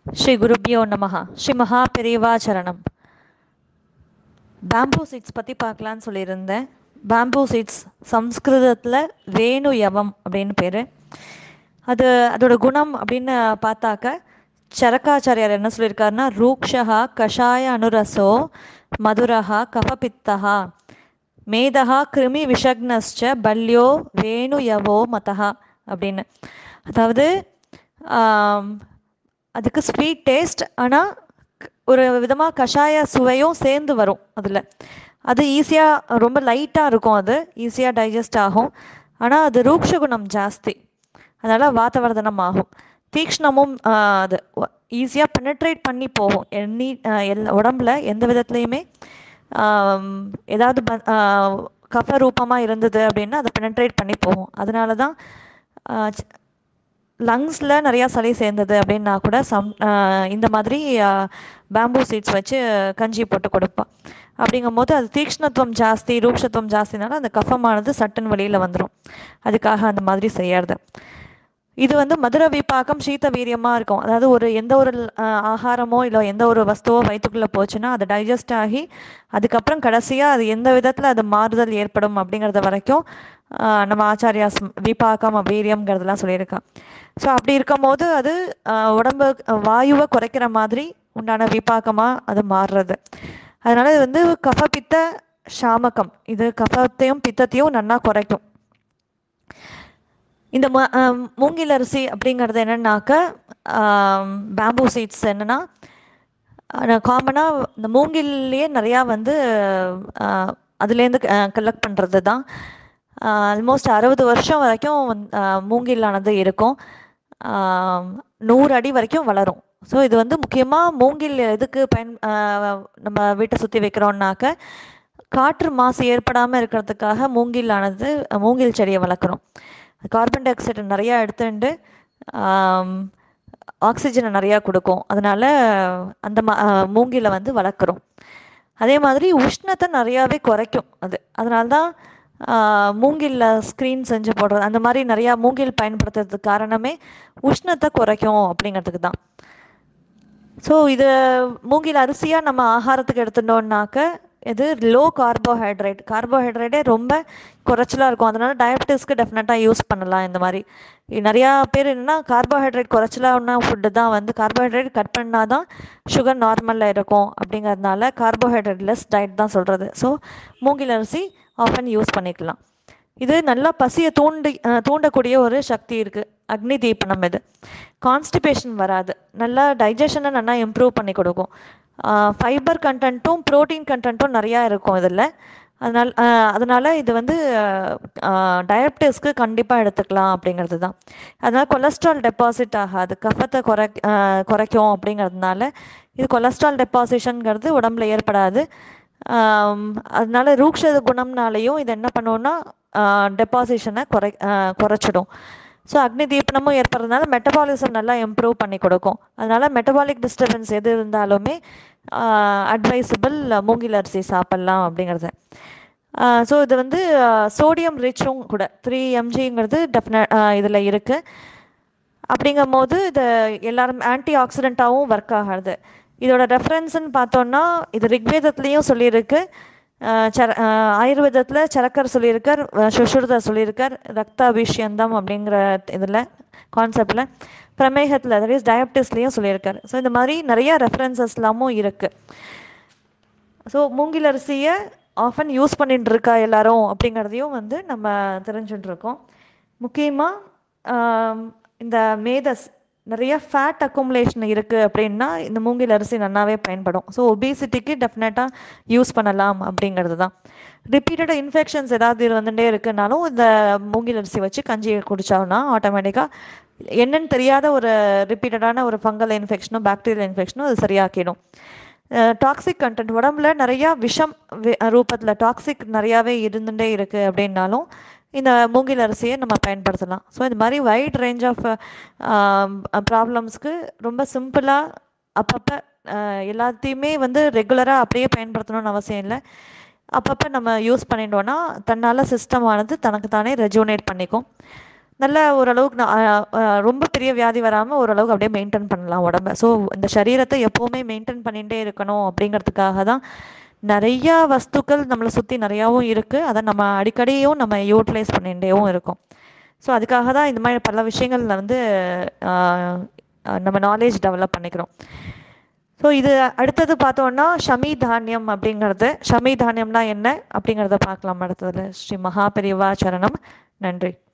ஸ்ரீ குருப்பியோ நமஹ ஸ்ரீ மகா பெரியவா சரணம் பேம்பூ சீட்ஸ் பற்றி பார்க்கலான்னு சொல்லியிருந்தேன் பேம்பூ சீட்ஸ் சம்ஸ்கிருதத்தில் வேணு யவம் அப்படின்னு பேர் அது அதோட குணம் அப்படின்னு பார்த்தாக்க சரக்காச்சாரியார் என்ன சொல்லியிருக்காருன்னா ரூக்ஷா கஷாய அனுரசோ மதுரஹா கபபித்தஹா மேதஹா கிருமி விஷக்னஸ்ச பல்யோ வேணு யவோ மதஹா அப்படின்னு அதாவது ஆம், அதுக்கு ஸ்வீட் டேஸ்ட் ஆனால் ஒரு விதமாக கஷாய சுவையும் சேர்ந்து வரும் அதில் அது ஈஸியாக ரொம்ப லைட்டாக இருக்கும் அது ஈஸியாக டைஜஸ்ட் ஆகும் ஆனால் அது ரூக்ஷ குணம் ஜாஸ்தி அதனால் வாத்தவர்தனம் ஆகும் தீக்ஷ்ணமும் ஆஹ், அது ஈஸியாக பெனட்ரேட் பண்ணி போகும் எண்ணி ஆஹ், எல்லா உடம்புல எந்த விதத்துலையுமே ஆம், ஏதாவது ப ஆஹ், கஃப ரூபமாக இருந்தது அப்படின்னா அதை பெனட்ரேட் பண்ணி போகும் அதனால தான் லங்ஸில் நிறையா சளி சேர்ந்தது அப்படின்னா கூட சம் ஆஹ் இந்த மாதிரி பேம்பூ சீட்ஸ் வச்சு கஞ்சி போட்டு கொடுப்பான் அப்படிங்கும்போது அது தீக்ஷ்ணத்துவம் ஜாஸ்தி ரூக்ஷத்துவம் ஜாஸ்தினால அந்த கஃபமானது சட்டுன்னு வெளியில் வந்துடும் அதுக்காக அந்த மாதிரி செய்யறது இது வந்து மதுர விபாக்கம் சீத்த வீரியமாக இருக்கும் அதாவது ஒரு எந்த ஒரு ஆஹ், ஆகாரமோ இல்லை எந்த ஒரு வஸ்துவோ வயிற்றுக்குள்ளே போச்சுன்னா அது டைஜஸ்ட் ஆகி அதுக்கப்புறம் கடைசியாக அது எந்த விதத்தில் அது மாறுதல் ஏற்படும் அப்படிங்கிறது வரைக்கும் ஆஹ், நம்ம ஆச்சாரியாஸ் விபாக்கம் வீரியம்ங்கிறதெல்லாம் சொல்லியிருக்கா ஸோ அப்படி இருக்கும்போது அது ஆஹ், உடம்பு அஹ், வாயுவை குறைக்கிற மாதிரி உண்டான விபாக்கமாக அது மாறுறது அதனால இது வந்து கஃபபித்த சாமகம் இது கஃபத்தையும் பித்தத்தையும் நன்னா குறைக்கும் இந்த ம- ஆம், மூங்கில் அரிசி அப்படிங்கிறது என்னன்னாக்க பேம்பூ சீட்ஸ் என்னன்னா காமனாக இந்த மூங்கில்லையே நிறையா வந்து ஆஹ், அதுலேருந்து கலெக்ட் பண்ணுறது தான் ஆல்மோஸ்ட் அறுபது வருஷம் வரைக்கும் வந்து, ஆஹ், மூங்கிலானது இருக்கும் ஆஹ், நூறு அடி வரைக்கும் வளரும் ஸோ இது வந்து முக்கியமாக மூங்கில் எதுக்கு பயன் ஆஹ், நம்ம வீட்டை சுற்றி வைக்கிறோம்னாக்க காற்று மாசு ஏற்படாமல் இருக்கிறதுக்காக மூங்கிலானது மூங்கில் செடியை வளர்க்குறோம் கார்பன் டை ஆக்சைடு நிறையா எடுத்துட்டு ஆக்சிஜனை நிறையா கொடுக்கும் அதனால அந்த மா மூங்கிலை வந்து வளர்க்குறோம் அதே மாதிரி உஷ்ணத்தை நிறையாவே குறைக்கும் அது அதனால தான் மூங்கிலில் ஸ்க்ரீன் செஞ்சு போடுறது அந்த மாதிரி நிறையா மூங்கில் பயன்படுத்துறதுக்கு காரணமே உஷ்ணத்தை குறைக்கும் அப்படிங்கிறதுக்கு தான் ஸோ இது மூங்கில் அரிசியாக நம்ம ஆகாரத்துக்கு எடுத்துட்டோம்னாக்க இது லோ கார்போஹைட்ரேட் கார்போஹைட்ரேட்டே ரொம்ப குறைச்சலாக இருக்கும் அதனால டயபெட்டிஸ்க்கு டெஃபினட்டாக யூஸ் பண்ணலாம் இந்த மாதிரி இ- நிறையா பேர் என்னன்னா கார்போஹைட்ரேட் குறைச்சலான ஃபுட்டு தான் வந்து கார்போஹைட்ரேட் கட் பண்ணால் தான் சுகர் நார்மலில் இருக்கும் அப்படிங்கிறதுனால கார்போஹைட்ரேட் லெஸ் டயட் தான் சொல்கிறது ஸோ மூங்கில் அரிசி ஆஃபன் யூஸ் பண்ணிக்கலாம் இது நல்லா பசியை தூண்டி அஹ், தூண்டக்கூடிய ஒரு சக்தி இருக்குது அக்னி தீபனம் இது கான்ஸ்டிபேஷன் வராது நல்லா டைஜஷனை நல்லா இம்ப்ரூவ் பண்ணி கொடுக்கும் ஃபைபர் கண்டென்ட்டும் ப்ரோட்டீன் கண்டென்ட்டும் நிறையா இருக்கும் இதில் அதனால் அஹ், அதனால இது வந்து டயபிட்டிஸ்க்கு கண்டிப்பாக எடுத்துக்கலாம் அப்படிங்கிறது தான் அதனால் கொலஸ்ட்ரால் டெபாசிட் ஆகாது கஃபத்தை குறை அஹ், குறைக்கும் அப்படிங்கிறதுனால இது கொலஸ்ட்ரால் டெபாசிஷன்ங்கிறது உடம்புல ஏற்படாது ஆம், அதனால ரூக்ஷ குணம்னாலையும் இது என்ன பண்ணுவோம்னா டெபாசிஷனை குறை அஹ், குறைச்சிடும் ஸோ அக்னி தீபனமும் ஏற்படுறதுனால மெட்டபாலிசம் நல்லா இம்ப்ரூவ் பண்ணி கொடுக்கும் அதனால மெட்டபாலிக் டிஸ்டர்பன்ஸ் எது இருந்தாலுமே அட்வைசபிள் மூங்கில் அரிசி சாப்பிட்லாம் அப்படிங்கிறது ஸோ இது வந்து சோடியம் ரிச்சும் கூட த்ரீ எம்ஜிங்கிறது டெஃபினட் இதில் இருக்குது அப்படிங்கும் போது இது எல்லாரும் ஆன்டி ஆக்சிடெண்ட்டாகவும் ஒர்க் ஆகாது இதோட ரெஃபரன்ஸ்னு பார்த்தோன்னா இது ரிக்வேதத்துலேயும் சொல்லியிருக்கு அஹ் சர அஹ் ஆயுர்வேதத்தில் சரக்கர் சொல்லியிருக்கார் அஹ் சுஷ்ருதர் சொல்லியிருக்கார் ரக்தாபிஷியந்தம் அப்படிங்கிற இதில் கான்செப்டில் பிரமேகத்தில் தட் இஸ் டயபிட்டிஸ்லேயும் சொல்லியிருக்கார் ஸோ இந்த மாதிரி நிறைய ரெஃபரன்சஸ்லாமும் இருக்குது ஸோ மூங்கில் அரிசியை ஆஃபன் யூஸ் பண்ணிட்டு இருக்கா எல்லாரும் அப்படிங்கிறதையும் வந்து நம்ம தெரிஞ்சுட்டு இருக்கோம் முக்கியமாக இந்த மேதஸ் நிறைய ஃபேட் அக்குமுலேஷன் இருக்குது அப்படின்னா இந்த மூங்கில் அரிசி நல்லாவே பயன்படும் ஸோ ஒபிசிட்டிக்கு டெஃபினட்டாக யூஸ் பண்ணலாம் அப்படிங்கிறது தான் ரிப்பீட்டடாக இன்ஃபெக்ஷன்ஸ் ஏதாவது இது வந்துட்டே இருக்குனாலும் இந்த மூங்கில் அரிசி வச்சு கஞ்சி குடிச்சோம்னா ஆட்டோமேட்டிக்காக என்னன்னு தெரியாத ஒரு ரிப்பீட்டடான ஒரு ஃபங்கல் இன்ஃபெக்ஷனும் பாக்டீரியல் இன்ஃபெக்ஷனும் அது சரியாக்கிடும் டாக்ஸிக் கண்டென்ட் உடம்புல நிறையா விஷம் ரூபத்தில் டாக்ஸிக் நிறையாவே இருந்துகிட்டே இருக்குது அப்படின்னாலும் இந்த மூங்கில் அரிசியை நம்ம பயன்படுத்தலாம் ஸோ இந்த மாதிரி வைட் ரேஞ்ச் ஆஃப் ப்ராப்ளம்ஸ்க்கு ரொம்ப சிம்பிளாக அப்பப்போ எல்லாத்தையுமே வந்து ரெகுலராக அப்படியே பயன்படுத்தணும்னு அவசியம் இல்லை அப்பப்போ நம்ம யூஸ் பண்ணிட்டோன்னா தன்னால் சிஸ்டமானது தனக்கு தானே ரெஜுனேட் பண்ணிக்கும் நல்ல ஓரளவுக்கு நான், அ, அ, ரொம்ப பெரிய வியாதி வராமல் ஓரளவுக்கு அப்படியே மெயின்டைன் பண்ணலாம் உடம்ப ஸோ இந்த சரீரத்தை எப்போவுமே மெயின்டைன் பண்ணிகிட்டே இருக்கணும் அப்படிங்கிறதுக்காக தான் நிறையா வஸ்துக்கள் நம்மளை சுற்றி நிறையாவும் இருக்குது அதை நம்ம அடிக்கடியும் நம்ம யூட்டிலைஸ் பண்ணிகிட்டேவும் இருக்கோம் ஸோ அதுக்காக தான் இந்த மாதிரி பல விஷயங்களில் வந்து ஆஹ், ஆஹ், நம்ம நாலேஜ் டெவலப் பண்ணிக்கிறோம் ஸோ இது அடுத்தது பார்த்தோன்னா ஷமி தானியம் அப்படிங்கிறது ஷமி தானியம்னா என்ன அப்படிங்கிறத பார்க்கலாம் அடுத்ததுல ஸ்ரீ மகாபெரிவா சரணம் நன்றி